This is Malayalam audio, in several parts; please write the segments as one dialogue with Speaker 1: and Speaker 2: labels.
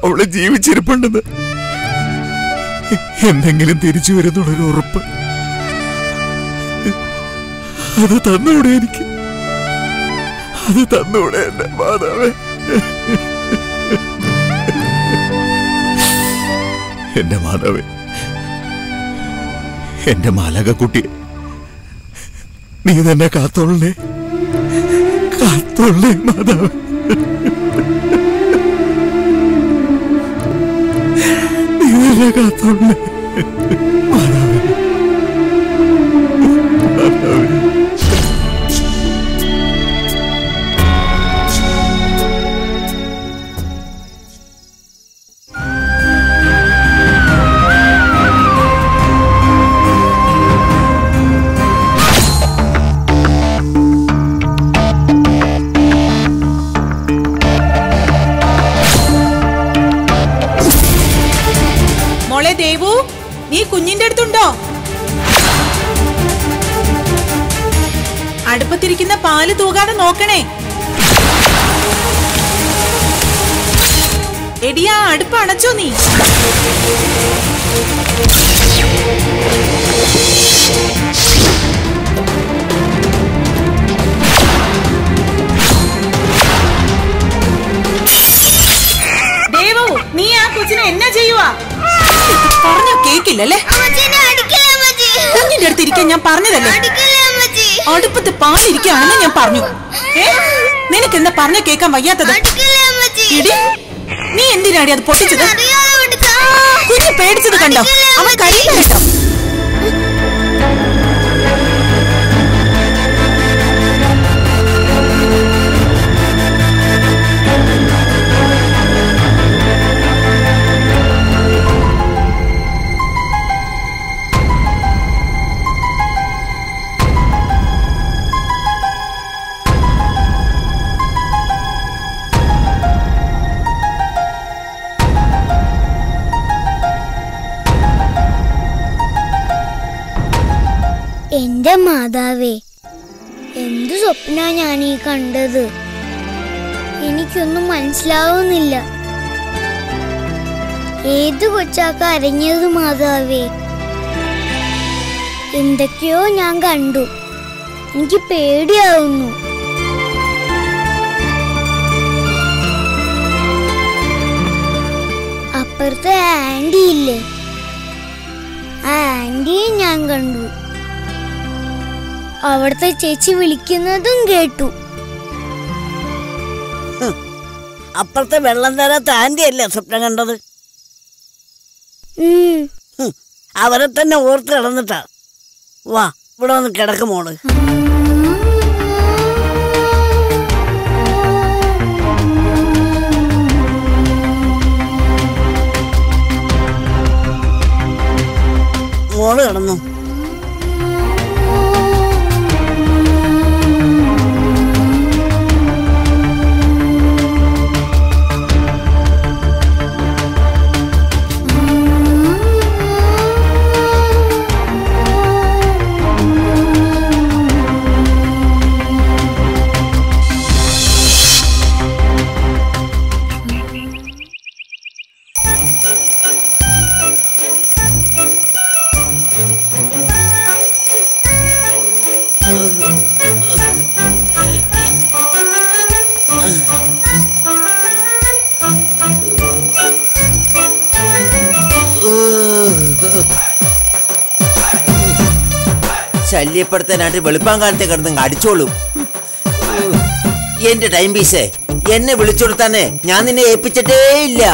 Speaker 1: അവള് ജീവിച്ചിരിപ്പുണ്ടെന്ന് എന്തെങ്കിലും തിരിച്ചു വരുന്നുള്ളൊരു ഉറപ്പ് അത് തന്നൂടെ എനിക്ക് അത് തന്നൂടെ എന്റെ മാതാവേ എന്റെ മാതാവേ എന്റെ മാലകക്കുട്ടിയെ നീ തന്നെ കാത്തോളേ കാത്തോളേ മാതാവേ നീ തന്നെ കാത്തോളേ മാതാവേ മാതാവേ
Speaker 2: മോളെ ദേവു നീ കുഞ്ഞിന്റെ അടുത്തുണ്ടോ അടുപ്പത്തിരിക്കുന്ന പാല് തൂകാതെ നോക്കണേ എടിയാ അടുപ്പ് അണച്ചോ നീ ദേവു നീ ആ കൊച്ചിനെ എന്നാ ചെയ്യുവാ പറഞ്ഞ കേക്കില്ലല്ലേ
Speaker 3: അമ്മച്ചിനെ അടിക്കല്ലേ അമ്മച്ചി
Speaker 2: കുഞ്ഞിന്റെ അടുത്ത് ഇരിക്കാൻ ഞാൻ പറഞ്ഞതല്ലേ
Speaker 3: അടിക്കല്ലേ അമ്മച്ചി
Speaker 2: അടുപ്പത്ത് പാലിരിക്കുകയാണെന്ന് ഞാൻ പറഞ്ഞു ഏ നിനക്ക് എന്താ പറഞ്ഞ കേക്കാൻ വയ്യാത്തത്
Speaker 3: അടിക്കല്ലേ അമ്മച്ചി
Speaker 2: ഇടി നീ എന്തിനാടി അത് പൊട്ടിച്ചത്
Speaker 3: അറിയാതെ വിടുത്താ.
Speaker 2: കുഞ്ഞ് പേടിച്ചത് കണ്ടോ അവൻ കരയുന്നു കേട്ടോ
Speaker 3: എന്റെ മാതാവേ എന്തു സ്വപ്ന ഞാൻ ഈ കണ്ടത് എനിക്കൊന്നും മനസ്സിലാവുന്നില്ല ഏത് കൊച്ചാ കരഞ്ഞത് മാതാവേ എന്തൊക്കെയോ ഞാൻ കണ്ടു എനിക്ക് പേടിയാവുന്നു അപ്പുറത്തെ ആന്റി ഇല്ലേ ആ ആന്റിയെ ഞാൻ കണ്ടു അവിടുത്തെ ചേച്ചി വിളിക്കുന്നതും കേട്ടു
Speaker 4: അപ്പുറത്തെ വെള്ളം തരാത്ത ആന്റി അല്ലേ സ്വപ്നം കണ്ടത്
Speaker 3: ഉം.
Speaker 4: ഹും, അവരെ തന്നെ ഓർത്ത് കിടന്നിട്ടാ വാ ഇവിടെ വന്ന് കിടക്കുമോള് മോള് കിടന്നു
Speaker 5: ശല്യപ്പെടുത്താനായിട്ട് വെളുപ്പാൻ കാലത്തെ കിടന്ന് അടിച്ചോളും എന്റെ ടൈം പീസേ എന്നെ വിളിച്ചുകൊടുത്താനേ ഞാൻ നിന്നെ ഏൽപ്പിച്ചിട്ടേ ഇല്ല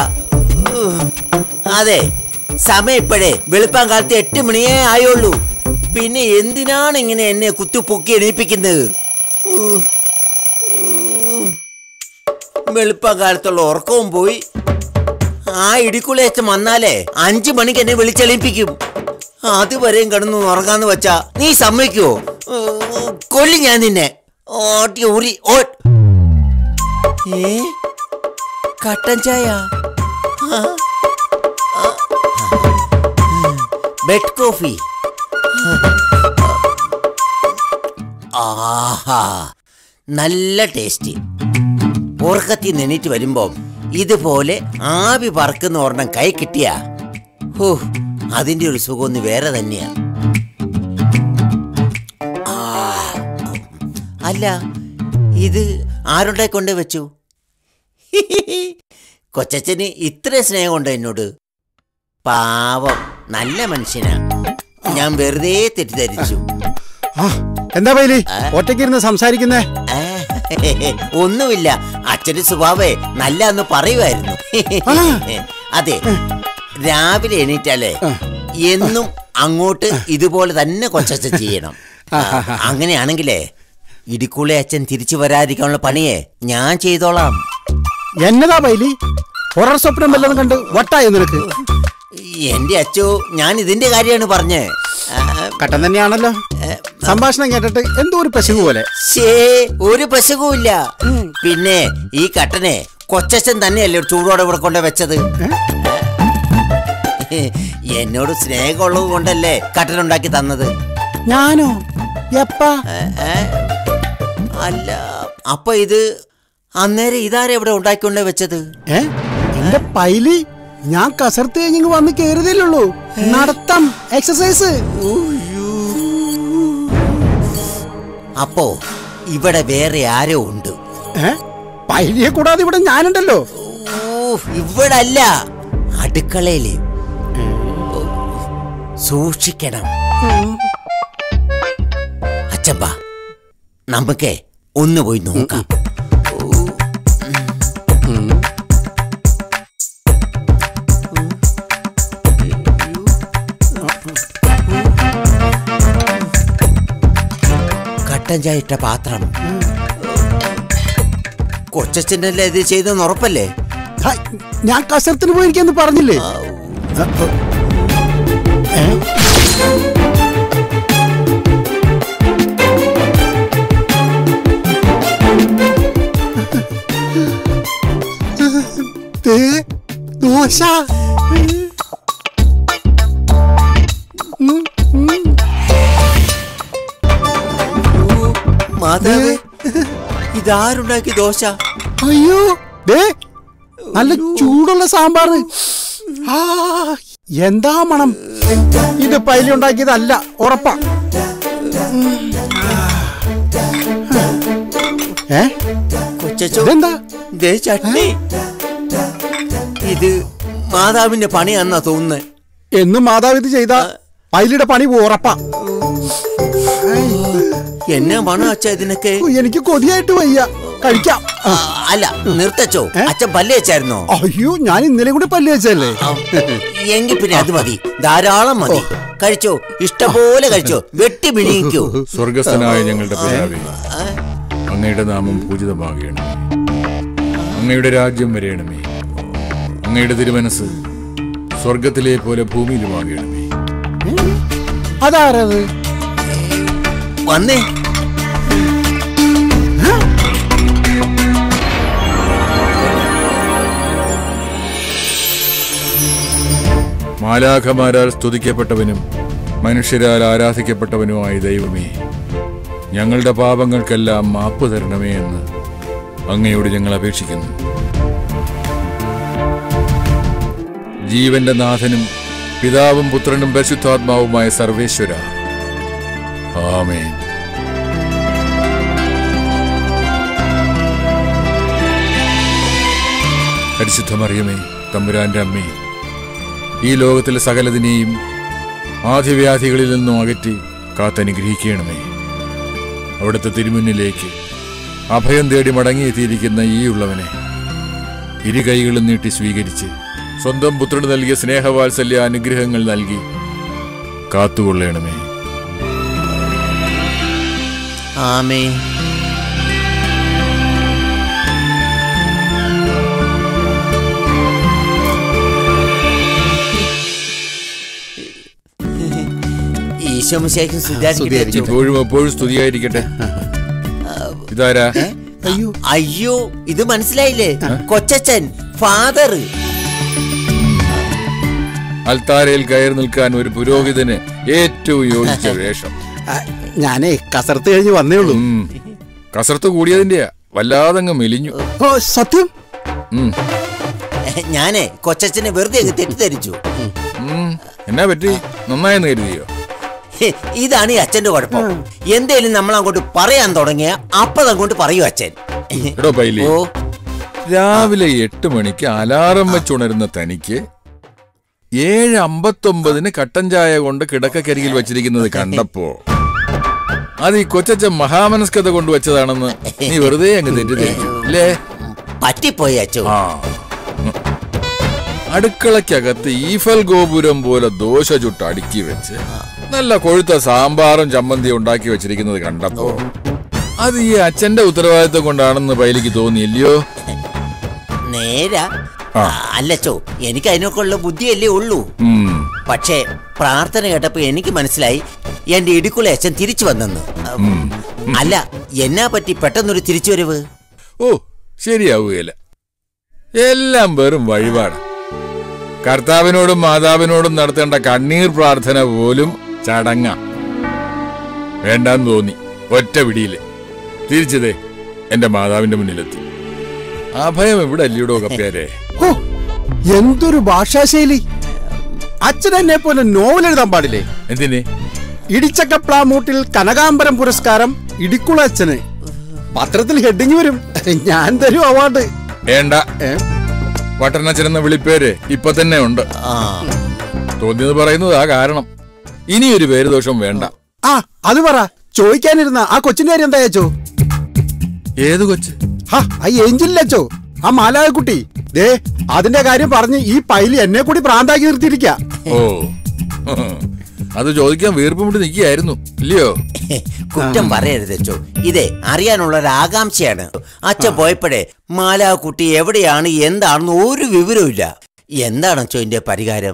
Speaker 5: അതെ സമയം ഇപ്പോഴേ വെളുപ്പാൻ കാലത്ത് എട്ട് മണിയേ ആയുള്ളൂ പിന്നെ എന്തിനാണ് ഇങ്ങനെ എന്നെ കുത്തുപൊക്കി എണീപ്പിക്കുന്നത് വെളുപ്പാൻ കാലത്തുള്ള ഉറക്കവും പോയി ആ ഇടിക്കുളേച്ചം വന്നാലേ അഞ്ചു മണിക്ക് എന്നെ വിളിച്ചെളിപ്പിക്കും അതുവരെയും കിടന്ന് ഉറങ്ങാന്ന് വെച്ചാ നീ സമ്മതിക്കുവോ ഉം, കൊല്ലും ഞാൻ നിന്നെ ഓട്ടി ഊറി ഓ ഏ കട്ടൻ ചായ ആ. ആ. ബെഡ് കോഫി ആഹാ നല്ല ടേസ്റ്റ് ഉറക്കത്തിൽ നിന്നിട്ട് വരുമ്പോ ഇതുപോലെ ആവി പറക്കുന്ന ഒരെണ്ണം കൈ കിട്ടിയാ ഹോ അതിന്റെ ഒരു സുഖം ഒന്ന് വേറെ തന്നെയാ ആ, അല്ല ഇത് ആരുടെ കൊണ്ട് വെച്ചു കൊച്ചച്ഛന് ഇത്ര സ്നേഹമുണ്ടോ എന്നോട് പാവം നല്ല മനുഷ്യനാ ഞാൻ വെറുതെ തെറ്റിദ്ധരിച്ചു
Speaker 6: ആ, എന്താ പൈലി ഒറ്റയ്ക്കിരുന്ന് സംസാരിക്കുന്നേ
Speaker 5: ആ, ഒന്നുമില്ല അച്ഛന്റെ സ്വഭാവേ നല്ല എന്ന് പറയുമായിരുന്നു അതെ രാവിലെ എണീറ്റാലേ എന്നും അങ്ങോട്ട് ഇതുപോലെ തന്നെ കൊച്ചച്ഛൻ ചെയ്യണം ആ, അങ്ങനെയാണെങ്കിലേ ഇടിക്കുള്ളി അച്ഛൻ തിരിച്ചു വരാതിരിക്കാനുള്ള പണിയെ ഞാൻ ചെയ്തോളാം
Speaker 6: എന്നതാ പൈലി ഹൊറർ സ്വപ്നം വല്ലതും കണ്ട് വട്ടായോ നിനക്ക്
Speaker 5: എന്റെ അച്ഛോ ഞാൻ ഇതിന്റെ കാര്യമാണ് പറഞ്ഞേ ആ,
Speaker 6: കട്ടൻ തന്നെയാണല്ലോ സംഭാഷണം കേട്ടിട്ട് എന്തോ ഒരു പശുവ് പോലെ
Speaker 5: ശേ ഒരു പശകുമില്ല പിന്നെ ഈ കട്ടനെ കൊച്ചച്ഛൻ തന്നെയല്ലേ ചൂടോടെ ഇവിടെ കൊണ്ട് വെച്ചത് എന്നോട് സ്നേഹമുള്ളത് കൊണ്ടല്ലേ കട്ടൻ ഉണ്ടാക്കി തന്നത്
Speaker 6: ഞാനോ എപ്പാ
Speaker 5: ഏ, ഏ? അല്ല അപ്പൊ ഇത് അന്നേരം ഇതാരെ ഇവിടെ ഉണ്ടാക്കിക്കൊണ്ടേ വെച്ചത്
Speaker 6: ഏ എന്റെ പൈലി ഞാൻ കസർത്ത് കഴിഞ്ഞ് വന്ന് കേറിയതല്ലുള്ളൂ നടത്തം എക്സസൈസ്
Speaker 5: അപ്പോ ഇവിടെ വേറെ ആരോ ഉണ്ട്
Speaker 6: ഏ പൈലിയെ കൂടാതെ ഇവിടെ ഞാനുണ്ടല്ലോ
Speaker 5: ഓ ഇവിടെ അല്ല അടുക്കളയില് ഓ, സൂക്ഷിക്കണം അച്ഛപ്പ നമുക്കേ ഒന്ന് പോയി നോക്കാം കട്ടൻ ചായ ഇട്ട പാത്രം കൊച്ചച്ഛൻ്റെ അല്ലേ ഇത് ചെയ്തെന്ന് ഉറപ്പല്ലേ
Speaker 6: ഹ, ഞാൻ കസരത്തിന് പോയിരിക്കാന്ന് പറഞ്ഞില്ലേ ഏ? ദേ, ദോശ
Speaker 5: മാതാവേ ഇതാരുണ്ടാക്കി ദോശ
Speaker 6: അയ്യോ ദേ നല്ല ചൂടുള്ള സാമ്പാർ ആ എന്താ മണം ഇത് പൈലി ഉണ്ടാക്കിയതല്ല ഉറപ്പാ ഏ
Speaker 5: കൊച്ചോ
Speaker 6: ഇതെന്താ
Speaker 5: ദേ ചട്നി ഇത് മാതാവിന്റെ പണിയാന്നാ തോന്നുന്നത്
Speaker 6: എന്നും മാതാവ് ഇത് ചെയ്ത പൈലിയുടെ പണി ഉറപ്പാ
Speaker 5: എന്നാ മണം അച്ഛ ഇതിനൊക്കെ
Speaker 6: ഓ, എനിക്ക് കൊതിയായിട്ട് വയ്യ കഴിക്കാം
Speaker 5: ആ, അല്ല നിർത്തച്ചോ അച്ഛൻ പല്ല് വെച്ചായിരുന്നോ
Speaker 6: അയ്യോ ഞാൻ ഇന്നലെ കൂടി പല്ല് വെച്ചല്ലേ
Speaker 5: ആ, എങ്കിൽ പിന്നെ അത് മതി ധാരാളം മതി കഴിച്ചോ ഇഷ്ടംപോലെ കഴിച്ചോ വെട്ടി വിഴുങ്ങിക്കോ
Speaker 7: സ്വർഗസ്ഥനായ ഞങ്ങളുടെ പിതാവേ അങ്ങയുടെ നാമം പൂജിതമാകണമേ അങ്ങയുടെ രാജ്യം വരയണമേ അങ്ങയുടെ തിരുമനസ് സ്വർഗത്തിലെ പോലെ ഭൂമിയിലുമാകണമേ
Speaker 6: അതാരത്
Speaker 5: വന്നേ
Speaker 7: മാലാഖമാരാൽ സ്തുതിക്കപ്പെട്ടവനും മനുഷ്യരാൽ ആരാധിക്കപ്പെട്ടവനുമായ ദൈവമേ ഞങ്ങളുടെ പാപങ്ങൾക്കെല്ലാം മാപ്പ് തരണമേ എന്ന് അങ്ങയോട് ഞങ്ങൾ അപേക്ഷിക്കുന്നു ജീവന്റെ നാഥനും പിതാവും പുത്രനും പരിശുദ്ധാത്മാവുമായ സർവേശ്വര ആമേൻ പരിശുദ്ധമറിയമേ തമ്പുരാന്റെ അമ്മേ ഈ ലോകത്തിലെ സകലതിനെയും ആദ്യവ്യാധികളിൽ നിന്നും അകറ്റി കാത്തനുഗ്രഹിക്കണമേ അവിടുത്തെ തിരുമുന്നിലേക്ക് അഭയം തേടി മടങ്ങിയെത്തിയിരിക്കുന്ന ഈ ഉള്ളവനെ ഇരു കൈകളും നീട്ടി സ്വീകരിച്ച് സ്വന്തം പുത്രന് നൽകിയ സ്നേഹവാത്സല്യ അനുഗ്രഹങ്ങൾ നൽകി കാത്തുകൊള്ളണമേ
Speaker 5: ആമേ ഈശോമിശേഖൻ സുധാരിക്കും
Speaker 7: ഇപ്പോഴും എപ്പോഴും സ്തുതിയായിരിക്കട്ടെ ഇതാരാ
Speaker 6: അയ്യോ
Speaker 5: അയ്യോ ഇത് മനസ്സിലായില്ലേ കൊച്ചച്ഛൻ ഫാദർ
Speaker 7: അൽത്താരയിൽ കയറി നിൽക്കാൻ ഒരു പുരോഹിതന് ഏറ്റവും യോജിച്ച വേഷം
Speaker 6: ആ, ഞാനേ കസർത്ത് കഴിഞ്ഞ് വന്നേ ഉള്ളൂ
Speaker 7: ഉം. കസർത്ത് കൂടിയതിന്റെയാ വല്ലാതങ്ങ് മെലിഞ്ഞു
Speaker 6: ഓ സത്യം
Speaker 7: ഉം.
Speaker 5: ഞാനേ കൊച്ചച്ഛനെ വെറുതെ അങ്ങ് തെറ്റിദ്ധരിച്ചു
Speaker 7: ഉം, എന്നാ പറ്റി നന്നായെന്ന് കരുതിയോ
Speaker 5: ഹെ, ഇതാണ് ഈ അച്ഛന്റെ കുഴപ്പം എന്തേലും നമ്മൾ അങ്ങോട്ട് പറയാൻ തുടങ്ങിയ അപ്പതങ്ങോട്ട് പറയൂ അച്ഛൻ
Speaker 7: എടോ പൈലി
Speaker 5: ഓ
Speaker 7: രാവിലെ എട്ട് മണിക്ക് അലാറം വെച്ചുണരുന്ന തനിക്ക് ഏഴ് അമ്പത്തൊമ്പതിന് കട്ടൻ ചായ കൊണ്ട് കിടക്കരികിൽ വെച്ചിരിക്കുന്നത് കണ്ടപ്പോ അത് ഈ കൊച്ചച്ഛൻ മഹാമനസ്കത കൊണ്ട് വെച്ചതാണെന്ന് നീ വെറുതെ അങ്ങ് തെറ്റിദ്ധരിച്ചു അല്ലേ
Speaker 5: പറ്റിപ്പോയി അച്ഛോ
Speaker 7: ആ ഉം. അടുക്കളയ്ക്കകത്ത് ഈഫൽ ഗോപുരം പോലെ ദോശ ചുട്ട് അടുക്കി വെച്ച് നല്ല കൊഴുത്ത സാമ്പാറും ചമ്മന്തി ഉണ്ടാക്കി വെച്ചിരിക്കുന്നത് കണ്ടപ്പോ അത് ഈ അച്ഛന്റെ ഉത്തരവാദിത്വം കൊണ്ടാണെന്ന് പൈലിക്ക് തോന്നിയില്ലയോ
Speaker 5: നേരാ
Speaker 7: ആ.
Speaker 5: അല്ലച്ചോ എനിക്ക് അതിനൊക്കെ ഉള്ള ബുദ്ധിയല്ലേ ഉള്ളൂ
Speaker 7: ഉം.
Speaker 5: പക്ഷേ പ്രാർത്ഥന കേട്ടപ്പോ എനിക്ക് മനസ്സിലായി എന്റെ ഇടുക്കുള്ള അച്ഛൻ തിരിച്ചു വന്നെന്ന് അല്ല എന്നാ പറ്റി പെട്ടെന്നൊരു തിരിച്ചുവരവ്
Speaker 7: ഓ ശരിയാവുകയില്ല എല്ലാം വെറും വഴിപാട് കർത്താവിനോടും മാതാവിനോടും നടത്തേണ്ട കണ്ണീർ പ്രാർത്ഥന പോലും ചടങ്ങ വേണ്ടാന്ന് തോന്നി ഒറ്റ പിടിയില് തിരിച്ചതേ എന്റെ മാതാവിന്റെ മുന്നിലെത്തി അഭയം ഇവിടെ അല്ലയോ കപ്പേരെ
Speaker 6: ഹോ, എന്തൊരു ഭാഷാശൈലി അച്ഛൻ എന്നെ പോലെ നോവൽ എഴുതാൻ പാടില്ലേ
Speaker 7: എന്തിന്
Speaker 6: ഇടിച്ചക്കപ്ലാമൂട്ടിൽ കനകാംബരം പുരസ്കാരം ഇടിക്കുള അച്ഛന് പത്രത്തിൽ ഹെഡിങ് വരും ഞാൻ തരും അവാർഡ്
Speaker 7: വേണ്ട
Speaker 6: ഏ?
Speaker 7: വട്ടനച്ചനെന്ന വിളിപ്പേര് ഇപ്പൊ തന്നെ ഉണ്ട്
Speaker 5: ആ
Speaker 7: തോന്നിയത് പറയുന്നത് ആ കാരണം ഇനിയൊരു പേര് ദോഷം വേണ്ട
Speaker 6: ആ അത് പറ ചോദിക്കാനിരുന്ന ആ കൊച്ചിന്റെ കാര്യം എന്താ അയച്ചോ
Speaker 7: ഏത് കൊച്ച്
Speaker 6: ഹാ ആ ഏഞ്ചില്ലച്ചോ ആ മാലാകുട്ടി ദേ അതിന്റെ കാര്യം പറഞ്ഞ് ഈ പൈലി എന്നെ കൂടി പ്രാന്താക്കി നിർത്തിയിരിക്ക
Speaker 7: ഓ അത് ചോദിക്കാൻ വീർപ്പ് മുട്ടി നിൽക്കുകയായിരുന്നു ഇല്ലയോ
Speaker 5: കുറ്റം പറയരുത് അച്ചോ ഇതേ അറിയാനുള്ള ഒരു ആകാംക്ഷയാണ് അച്ഛൻ പോയപ്പോഴേ മാലാക്കുട്ടി എവിടെയാണ് എന്താണെന്ന് ഒരു വിവരവുമില്ല എന്താണ് അച്ചോ ഇതിന്റെ പരിഹാരം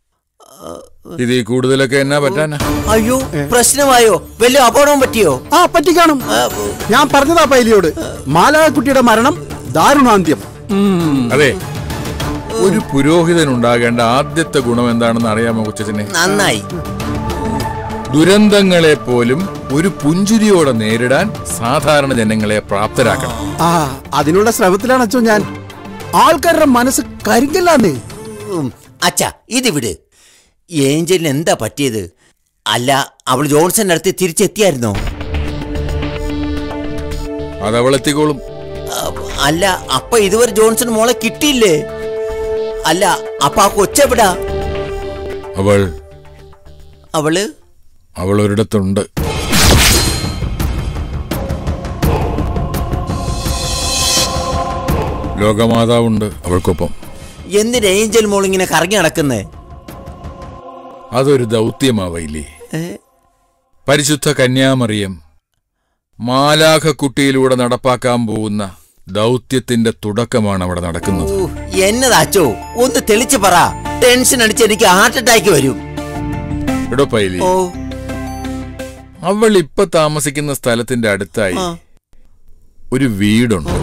Speaker 7: ഇതിൽ കൂടുതലൊക്കെ എന്നാ പറ്റാനാ
Speaker 5: അയ്യോ പ്രശ്നമായോ വലിയ അപകടവും പറ്റിയോ
Speaker 6: ആ പറ്റിക്കാണും ഞാൻ പറഞ്ഞതാ പൈലിയോട് മാലാകുട്ടിയുടെ മരണം ദാരുണാന്ത്യം ഉം.
Speaker 7: അതെ ഒരു പുരോഹിതൻ ഉണ്ടാകേണ്ട ആദ്യത്തെ ഗുണം എന്താണെന്ന് അറിയാമോ കൊച്ചനെ
Speaker 5: നന്നായി
Speaker 7: ദുരന്തങ്ങളെ പോലും ഒരു പുഞ്ചിരിയോടെ നേരിടാൻ സാധാരണ ജനങ്ങളെ പ്രാപ്തരാക്കണം
Speaker 6: ആ അതിനുള്ള ശ്രമത്തിലാണ് അച്ചോ ഞാൻ ആൾക്കാരുടെ മനസ്സ് കരിക്കല്ലാന്നേ
Speaker 5: ഉം, അച്ഛാ ഇത് വിട് ഏഞ്ചലിന് എന്താ പറ്റിയത് അല്ല അവൾ ജോൺസന്റെ അടുത്ത് തിരിച്ചെത്തിയായിരുന്നോ
Speaker 7: അത് അവളെത്തിക്കോളും
Speaker 5: ആ, അല്ല അപ്പൊ ഇതുവരെ ജോൺസൺ മോളെ കിട്ടിയില്ലേ അല്ല അപ്പൊ ആ കൊച്ചെവിടാ
Speaker 7: അവൾ
Speaker 5: അവള്
Speaker 7: അവൾ ഒരിടത്തുണ്ട് ലോകമാതാവുണ്ട് അവൾക്കൊപ്പം
Speaker 5: എന്തിന് ഏഞ്ചൽ മോൾ ഇങ്ങനെ കറങ്ങി നടക്കുന്നേ
Speaker 7: അതൊരു ദൗത്യമാവയില്ലേ പരിശുദ്ധ കന്യാമറിയം മാലാഖക്കുട്ടിയിലൂടെ നടപ്പാക്കാൻ പോകുന്ന ദൗത്യത്തിന്റെ തുടക്കമാണ് അവിടെ നടക്കുന്നത്
Speaker 5: എന്നതാച്ചോ ഒന്ന് തെളിച്ച് പറ ടെൻഷൻ അടിച്ച് എനിക്ക് ഹാർട്ട് അറ്റാക്ക് വരും
Speaker 7: എടോ പൈലി
Speaker 5: ഓ
Speaker 7: അവൾ ഇപ്പൊ താമസിക്കുന്ന സ്ഥലത്തിന്റെ അടുത്തായി
Speaker 5: ആ.
Speaker 7: ഒരു വീടുണ്ട്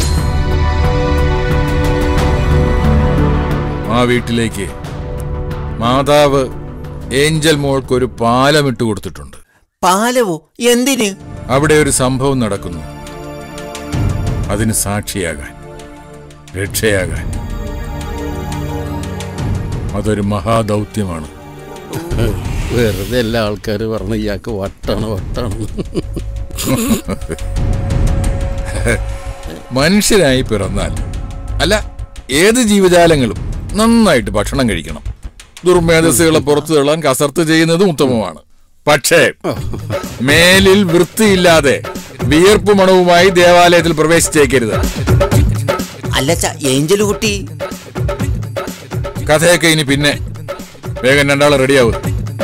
Speaker 7: ആ വീട്ടിലേക്ക് മാതാവ് ഏഞ്ചൽ മോൾക്ക് ഒരു പാലം ഇട്ട് കൊടുത്തിട്ടുണ്ട്
Speaker 5: പാലവോ എന്തിന്
Speaker 7: അവിടെ ഒരു സംഭവം നടക്കുന്നു അതിന് സാക്ഷിയാകാൻ രക്ഷയാകാൻ അതൊരു മഹാദൗത്യമാണ്
Speaker 6: വെറുതെ എല്ലാ ആൾക്കാർ പറഞ്ഞു ഇയാൾക്ക് വട്ടാണ് വട്ടാണ്
Speaker 7: മനുഷ്യരായി പിറന്നാൽ അല്ല ഏത് ജീവജാലങ്ങളും നന്നായിട്ട് ഭക്ഷണം കഴിക്കണം ദുർമേധസ്സുകളെ പുറത്തു തള്ളാൻ കസർത്ത് ചെയ്യുന്നതും ഉത്തമമാണ് പക്ഷേ മേലിൽ വൃത്തിയില്ലാതെ വിയർപ്പ് മണവുമായി ദേവാലയത്തിൽ പ്രവേശിച്ചേക്കരുത്
Speaker 5: അല്ല ച ഏഞ്ചൽ കുട്ടി
Speaker 7: കഥയൊക്കെ ഇനി പിന്നെ വേഗം രണ്ടാളെ റെഡിയാവും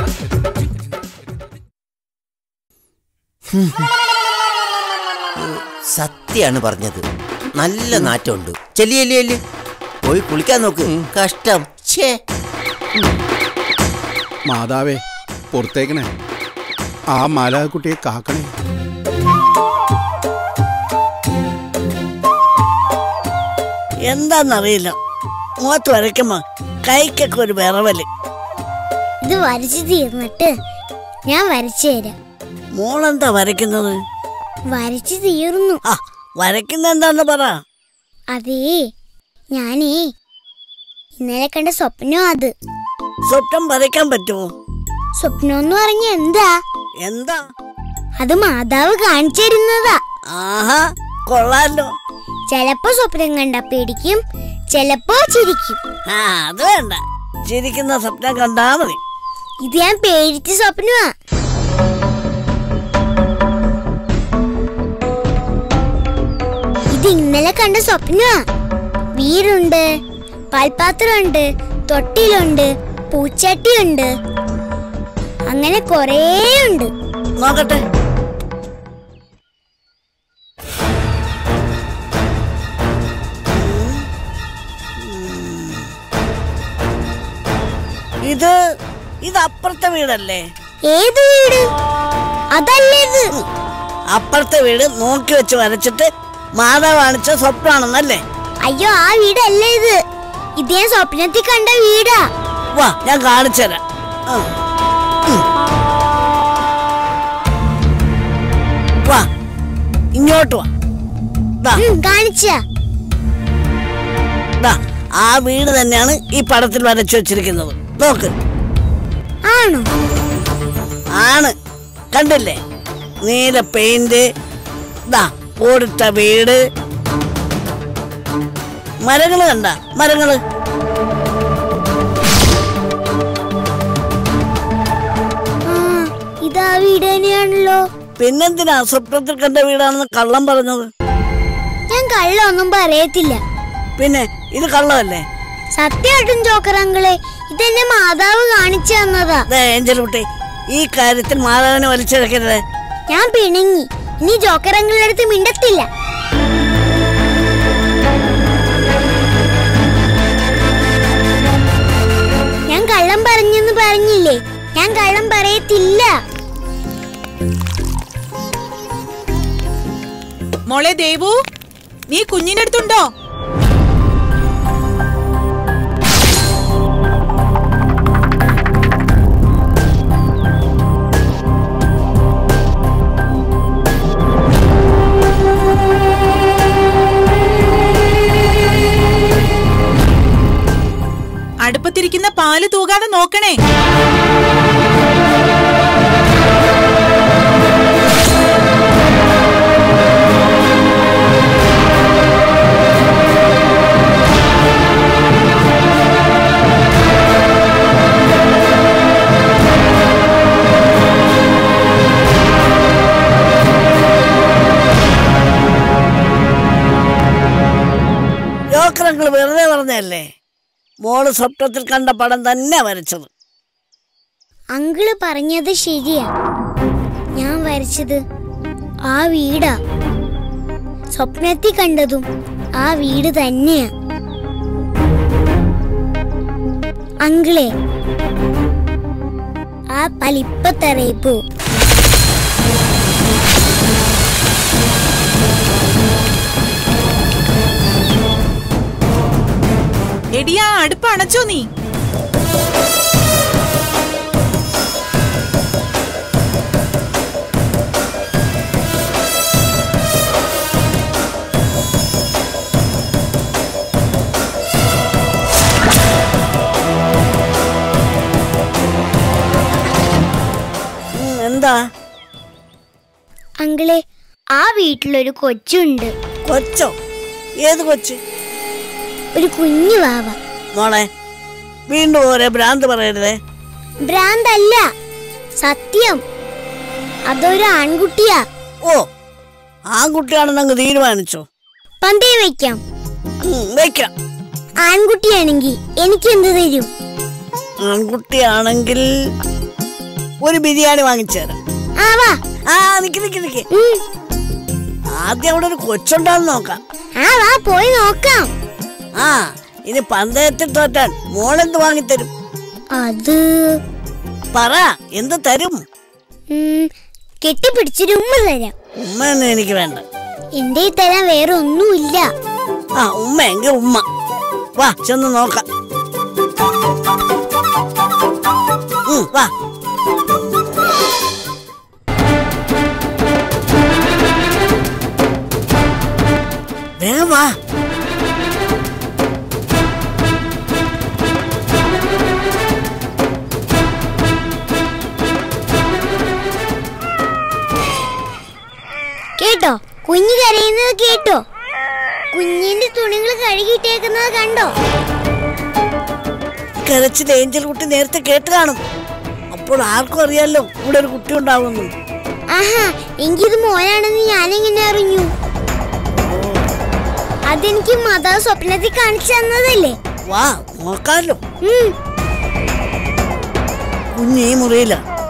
Speaker 5: സത്യാണ് പറഞ്ഞത് നല്ല നാറ്റമുണ്ട് ചെല്ലിയല്ലേ പോയി കുളിക്കാൻ നോക്ക് കഷ്ടം ഛേ
Speaker 6: മാതാവേ പുറത്തേക്കണേ ആ മാലാകുട്ടിയെ കാക്കണേ
Speaker 4: എന്താന്നറിയില്ല മുഖത്ത് വരയ്ക്കുമ്പോ കൈക്കൊക്കെ ഒരു വിറവല്
Speaker 3: ഇത് വരച്ചു തീർന്നിട്ട് ഞാൻ വരച്ചു തരാം
Speaker 4: മോളെന്താ വരയ്ക്കുന്നത്
Speaker 3: വരച്ചു തീർന്നു
Speaker 4: ആ വരയ്ക്കുന്ന എന്താന്ന് പറ
Speaker 3: അതേ ഞാനേ ഇന്നലെ കണ്ട സ്വപ്നം അത്
Speaker 4: സ്വപ്നം വരയ്ക്കാൻ പറ്റുമോ
Speaker 3: സ്വപ്നം എന്ന് പറഞ്ഞ എന്താ
Speaker 4: എന്താ
Speaker 3: അത് മാതാവ് കാണിച്ചു തരുന്നതാ
Speaker 4: ആഹാ കൊള്ളാലോ
Speaker 3: ചെലപ്പോ സ്വപ്നം കണ്ട പേടിക്കും ചെലപ്പോ ചിരിക്കും
Speaker 4: ആ അത് വേണ്ട ചിരിക്കുന്ന സ്വപ്നം കണ്ടാ മതി
Speaker 3: ഇത് ഞാൻ പേടിച്ച സ്വപ്നമാ ഇത് ഇന്നലെ കണ്ട സ്വപ്നമാ വീടുണ്ട് പാൽപാത്രമുണ്ട് തൊട്ടിലുണ്ട് പൂച്ചട്ടിയുണ്ട് അങ്ങനെ കൊറേ ഉണ്ട്
Speaker 4: നോക്കട്ടെ ഇത് ഇത് അപ്പുറത്തെ വീടല്ലേ
Speaker 3: ഏത് വീട് അതല്ലേ ഇത്
Speaker 4: അപ്പുറത്തെ വീട് നോക്കി വെച്ച് വരച്ചിട്ട് മാതാവ് കാണിച്ച സ്വപ്നാണെന്നല്ലേ
Speaker 3: അയ്യോ ആ വീടല്ലേ ഇത് ഇത് ഞാൻ സ്വപ്നത്തിൽ കണ്ട വീടാ
Speaker 4: വാ ഞാൻ കാണിച്ചു തരാം ആ. ഉം. വാ ഇങ്ങോട്ട് വാ ദാ,
Speaker 3: ഉം, കാണിച്ചാ
Speaker 4: ദാ, ആ വീട് തന്നെയാണ് ഈ പടത്തിൽ വരച്ചു വെച്ചിരിക്കുന്നത് നോക്ക്
Speaker 3: ആണോ
Speaker 4: ആണ് കണ്ടില്ലേ നീല പെയിന്റ് ദാ ഓടിട്ട വീട് മരങ്ങള് കണ്ട മരങ്ങള്
Speaker 3: ആ ഇതാ വീട് തന്നെയാണല്ലോ
Speaker 4: പിന്നെന്തിനാ സ്വപ്നത്തിൽ കണ്ട വീടാണെന്ന് കള്ളം പറഞ്ഞത്
Speaker 3: ഞാൻ കള്ളൊന്നും പറയത്തില്ല
Speaker 4: പിന്നെ ഇത് കള്ളമല്ലേ
Speaker 3: സത്യമായിട്ടും ചോക്കറങ്കളെ ഇതെന്നെ മാതാവ് കാണിച്ചു തന്നതാ
Speaker 4: ദേ ഏഞ്ചൽ കുട്ടി ഈ കാര്യത്തിൽ മാതാവിനെ വലിച്ചിഴക്കരുത്
Speaker 3: ഞാൻ പിണങ്ങി ഇനി ജോക്കറങ്ങളുടെ അടുത്ത് മിണ്ടത്തില്ല ഞാൻ കള്ളം പറഞ്ഞെന്ന് പറഞ്ഞില്ലേ ഞാൻ കള്ളം പറയത്തില്ല
Speaker 2: മോളെ ദേവു നീ കുഞ്ഞിന്റെ അടുത്തുണ്ടോ അടുപ്പത്തിരിക്കുന്ന പാല് തൂകാതെ നോക്കണേ
Speaker 4: യോക്കറങ്ങൾ വെറുതെ പറഞ്ഞല്ലേ മോള് സ്വപ്നത്തിൽ കണ്ട പടം തന്നെ വരച്ചത്
Speaker 3: അങ്കിള് പറഞ്ഞത് ശരിയാ ഞാൻ വരച്ചത് ആ വീടാ സ്വപ്നത്തിൽ കണ്ടതും ആ വീട് തന്നെയാ അങ്കിളെ ആ പലിപ്പത്തറയിപ്പോ
Speaker 2: എടിയാ അടുപ്പ് അണച്ചോ നീ
Speaker 4: ഉം, എന്താ
Speaker 3: അങ്കിളെ ആ വീട്ടിലൊരു കൊച്ചുണ്ട്
Speaker 4: കൊച്ചോ ഏത് കൊച്ച്
Speaker 3: ഒരു കുഞ്ഞു വാവ
Speaker 4: മോളെ വീണ്ടും ഓരോ ഭ്രാന്ത് പറയരുതേ
Speaker 3: ഭ്രാന്തല്ല സത്യം അതൊരു ആൺകുട്ടിയാ
Speaker 4: ഓ ആൺകുട്ടിയാണെന്ന് അങ്ങ് തീരുമാനിച്ചോ
Speaker 3: പന്തയം വെക്കാം
Speaker 4: ഉം, വെക്കാം
Speaker 3: ആൺകുട്ടിയാണെങ്കിൽ എനിക്ക് എന്ത് തരും
Speaker 4: ആൺകുട്ടിയാണെങ്കിൽ ഒരു ബിരിയാണി വാങ്ങിച്ചു തരാം
Speaker 3: ആ വാ
Speaker 4: ആ നിക്ക് നിക്ക് നിക്ക്
Speaker 3: ഉം.
Speaker 4: ആദ്യം അവിടെ ഒരു കൊച്ചുണ്ടാന്ന് നോക്കാം
Speaker 3: ആ വാ പോയി നോക്കാം
Speaker 4: ആ ഇനി പന്തയത്തിൽ തോറ്റാൻ മോളെന്ത് വാങ്ങിത്തരും
Speaker 3: അത്
Speaker 4: പറ എന്ത് തരും
Speaker 3: ഉം, കെട്ടിപ്പിടിച്ചൊരു ഉമ്മ തരാം
Speaker 4: ഉമ്മയൊന്നും എനിക്ക് വേണ്ട
Speaker 3: എന്റെ തരാൻ വേറെ ഒന്നുമില്ല
Speaker 4: ആ ഉമ്മ എങ്കിൽ ഉമ്മ വാ ചെന്ന് നോക്കാം ഉം, വാ വേഗം വാ
Speaker 3: കുഞ്ഞ് കരയുന്നത് കേട്ടോ കുഞ്ഞിന്റെ തുണികൾ കഴുകിയിട്ടേക്കുന്നത് കണ്ടോ
Speaker 4: കരച്ചിൽ ഏഞ്ചൽ കുട്ടി നേരത്തെ കേട്ട് കാണും അപ്പോൾ ആർക്കും അറിയാലോ ഇവിടെ ഒരു കുട്ടി ഉണ്ടാവുന്നു
Speaker 3: ആഹാ എങ്കിത് മോനാണെന്ന് ഞാനെങ്ങനെ അറിഞ്ഞു അതെനിക്ക് മത സ്വപ്നത്തിൽ കാണിച്ചു തന്നതല്ലേ
Speaker 4: വാ നോക്കാലോ
Speaker 3: ഉം
Speaker 4: കുഞ്ഞ് ഈ മുറിയിലാണ്